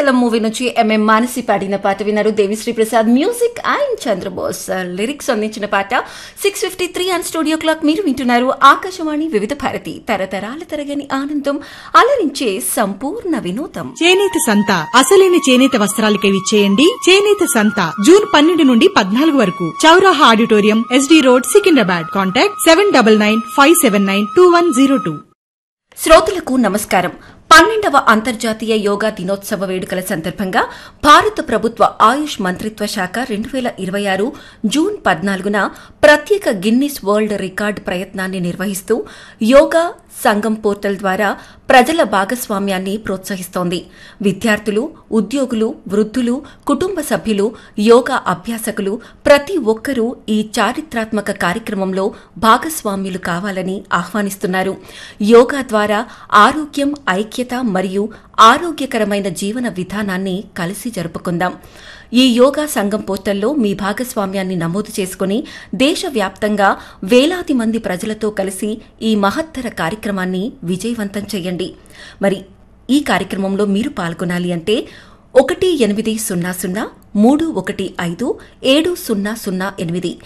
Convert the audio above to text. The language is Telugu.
సింహాచలం మూవీ నుంచి ఎంఎం మానసి పాడిన పాట విన్నారు Devi Sri Prasad music and Chandrabose lyrics అందించిన పాట six fifty three and studio clock మీరు వింటున్నారు ఆకాశవాణి వివిధ భారతి తరతరాల తరగని ఆనందం అలరించే సంపూర్ణ వినోదం చేనేత సంత అసలైన చేనేత వస్త్రాలకే విచ్చేయండి చేనేత సంత జూన్ పన్నెండు నుండి పద్నాలుగు వరకు Chauraha auditorium SD road Secunderabad contact seven double nine five seven nine two one zero two శ్రోతలకు నమస్కారం పన్నెండవ అంతర్జాతీయ యోగా దినోత్సవ వేడుకల సందర్భంగా భారత ప్రభుత్వ ఆయుష్ మంత్రిత్వ శాఖ రెండు వేల ఇరవై ఆరు జూన్ పద్నాలుగున ప్రత్యేక గిన్నిస్ వరల్డ్ రికార్డ్ ప్రయత్నాన్ని నిర్వహిస్తూ యోగా సంఘం పోర్టల్ ద్వారా ప్రజల భాగస్వామ్యాన్ని ప్రోత్సహిస్తోంది విద్యార్థులు ఉద్యోగులు వృద్ధులు కుటుంబ సభ్యులు యోగా అభ్యాసకులు ప్రతి ఒక్కరూ ఈ చారిత్రాత్మక కార్యక్రమంలో భాగస్వామ్యులు కావాలని ఆహ్వానిస్తున్నారు యోగా ద్వారా ఆరోగ్యం ఐక్యత మరియు ఆరోగ్యకరమైన జీవన విధానాన్ని కలిసి జరుపుకుందాం ఈ యోగా సంఘం పోర్టల్లో మీ భాగస్వామ్యాన్ని నమోదు చేసుకుని దేశవ్యాప్తంగా వేలాది మంది ప్రజలతో కలిసి ఈ మహత్తర కార్యక్రమాన్ని విజయవంతం చేయండి మరి ఈ కార్యక్రమంలో మీరు పాల్గొనాలి అంటే ఒకటి ఎనిమిది సున్నా సున్నా మూడు ఒకటి ఐదు ఏడు సున్నా సున్నా ఎనిమిది